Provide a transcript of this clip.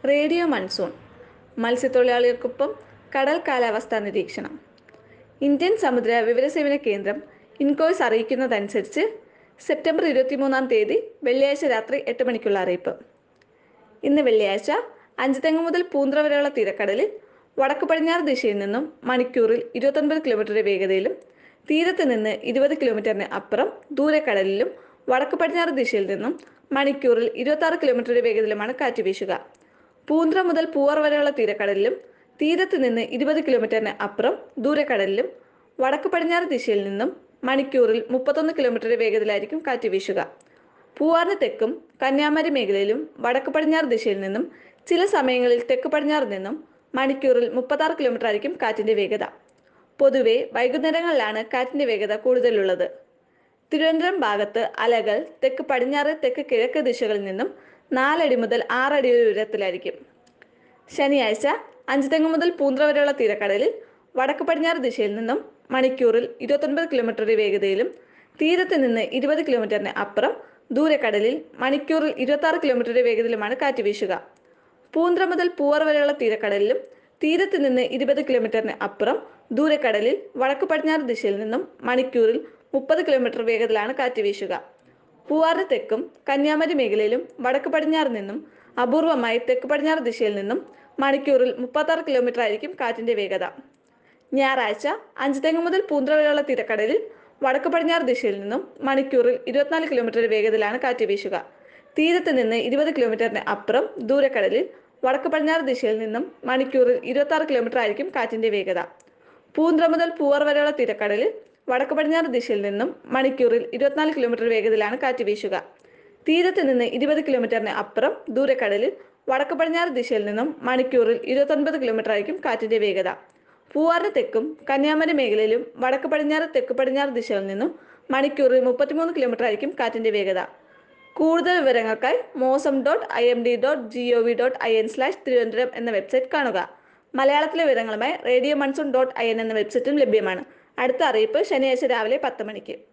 radio monsoon മത്സ്യത്തൊഴിലാളികൾക്കൊപ്പം കടൽ കാലാവസ്ഥാ നിരീക്ഷണം ഇന്ത്യൻ സമുദ്ര വിവരസേവന കേന്ദ്രം ഇൻകോയ്സ് അറിയിക്കുന്നതനുസരിച്ച് സെപ്റ്റംബർ ഇരുപത്തിമൂന്നാം തീയതി വെള്ളിയാഴ്ച രാത്രി എട്ട് മണിക്കുള്ള അറിയിപ്പ് ഇന്ന് വെള്ളിയാഴ്ച അഞ്ചുതെങ്ങ് മുതൽ പൂന്ത്ര വരെയുള്ള തീരക്കടലിൽ വടക്ക് പടിഞ്ഞാറ് ദിശയിൽ നിന്നും മണിക്കൂറിൽ ഇരുപത്തൊൻപത് കിലോമീറ്റർ വേഗതയിലും തീരത്ത് നിന്ന് ഇരുപത് കിലോമീറ്ററിന് അപ്പുറം ദൂരക്കടലിലും വടക്ക് പടിഞ്ഞാറ് ദിശയിൽ നിന്നും മണിക്കൂറിൽ ഇരുപത്തി കിലോമീറ്റർ വേഗതയിലുമാണ് കാറ്റ് വീശുക പൂന്ത്ര മുതൽ പൂവാർ വരെയുള്ള തീരക്കടലിലും തീരത്ത് നിന്ന് ഇരുപത് കിലോമീറ്ററിന് അപ്പുറം ദൂരക്കടലിലും വടക്ക് പടിഞ്ഞാറ് ദിശയിൽ നിന്നും മണിക്കൂറിൽ മുപ്പത്തൊന്ന് കിലോമീറ്റർ വേഗതയിലായിരിക്കും കാറ്റ് വീശുക പൂവാറിന് തെക്കും കന്യാകുമാരി മേഖലയിലും വടക്ക് പടിഞ്ഞാറ് ദിശയിൽ നിന്നും ചില സമയങ്ങളിൽ തെക്ക് പടിഞ്ഞാറ് നിന്നും മണിക്കൂറിൽ മുപ്പത്താറ് കിലോമീറ്റർ ആയിരിക്കും കാറ്റിന്റെ വേഗത പൊതുവെ വൈകുന്നേരങ്ങളിലാണ് കാറ്റിന്റെ വേഗത കൂടുതലുള്ളത് തിരുവനന്തപുരം ഭാഗത്ത് അലകൾ തെക്ക് പടിഞ്ഞാറ് തെക്ക് കിഴക്ക് ദിശകളിൽ നിന്നും നാലടി മുതൽ ആറടി വരെ ഉയരത്തിലായിരിക്കും ശനിയാഴ്ച അഞ്ചുതെങ്ങ് മുതൽ പൂന്ത്ര വരെയുള്ള തീരക്കടലിൽ വടക്ക് പടിഞ്ഞാറ് ദിശയിൽ നിന്നും മണിക്കൂറിൽ ഇരുപത്തൊൻപത് കിലോമീറ്റർ വേഗതയിലും തീരത്ത് നിന്ന് ഇരുപത് കിലോമീറ്ററിന് അപ്പുറം ദൂരക്കടലിൽ മണിക്കൂറിൽ ഇരുപത്തി ആറ് കിലോമീറ്റർ വേഗതയിലുമാണ് കാറ്റ് വീശുക പൂന്ത്ര മുതൽ പൂവർ വരെയുള്ള തീരക്കടലിലും തീരത്ത് നിന്ന് ഇരുപത് കിലോമീറ്ററിന് അപ്പുറം ദൂരക്കടലിൽ വടക്ക് പടിഞ്ഞാറ് ദിശയിൽ നിന്നും മണിക്കൂറിൽ മുപ്പത് കിലോമീറ്റർ വേഗത്തിലാണ് കാറ്റ് വീശുക പൂവാറിന് തെക്കും കന്യാകുമാരി മേഖലയിലും വടക്ക് പടിഞ്ഞാറ് നിന്നും അപൂർവമായി തെക്ക് പടിഞ്ഞാറ് ദിശയിൽ നിന്നും മണിക്കൂറിൽ മുപ്പത്താറ് കിലോമീറ്റർ ആയിരിക്കും കാറ്റിന്റെ വേഗത ഞായറാഴ്ച അഞ്ചുതെങ്ങ് മുതൽ പൂന്ത്ര വരെയുള്ള തീരക്കടലിൽ വടക്ക് പടിഞ്ഞാറ് ദിശയിൽ നിന്നും മണിക്കൂറിൽ ഇരുപത്തിനാല് കിലോമീറ്റർ വേഗത്തിലാണ് കാറ്റ് വീശുക തീരത്ത് നിന്ന് ഇരുപത് കിലോമീറ്ററിന് അപ്പുറം ദൂരക്കടലിൽ വടക്ക് പടിഞ്ഞാറ് ദിശയിൽ നിന്നും മണിക്കൂറിൽ ഇരുപത്തി ആറ് കിലോമീറ്റർ ആയിരിക്കും കാറ്റിന്റെ വേഗത പൂന്ത്ര മുതൽ പൂവർ വരെയുള്ള തീരക്കടലിൽ വടക്ക് പടിഞ്ഞാറ് ദിശയിൽ നിന്നും മണിക്കൂറിൽ ഇരുപത്തിനാല് കിലോമീറ്റർ വേഗത്തിലാണ് കാറ്റ് വീശുക തീരത്ത് നിന്ന് ഇരുപത് കിലോമീറ്ററിന് അപ്പുറം ദൂരക്കടലിൽ വടക്ക് പടിഞ്ഞാറ് ദിശയിൽ നിന്നും മണിക്കൂറിൽ ഇരുപത്തൊൻപത് കിലോമീറ്റർ ആയിരിക്കും കാറ്റിന്റെ വേഗത പൂവാറിന് തെക്കും കന്യാകുമാരി മേഖലയിലും വടക്ക് പടിഞ്ഞാറ് തെക്ക് പടിഞ്ഞാറ് ദിശയിൽ നിന്നും മണിക്കൂറിൽ മുപ്പത്തിമൂന്ന് കിലോമീറ്റർ ആയിരിക്കും കാറ്റിന്റെ വേഗത കൂടുതൽ വിവരങ്ങൾക്കായി mausam dot I M D dot G O V dot I N slash Thiruvananthapuram എന്ന വെബ്സൈറ്റ് കാണുക മലയാളത്തിലെ വിവരങ്ങളുമായി radio monsoon dot I N എന്ന വെബ്സൈറ്റും ലഭ്യമാണ് അടുത്ത അറിയിപ്പ് ശനിയാഴ്ച രാവിലെ പത്ത് മണിക്ക്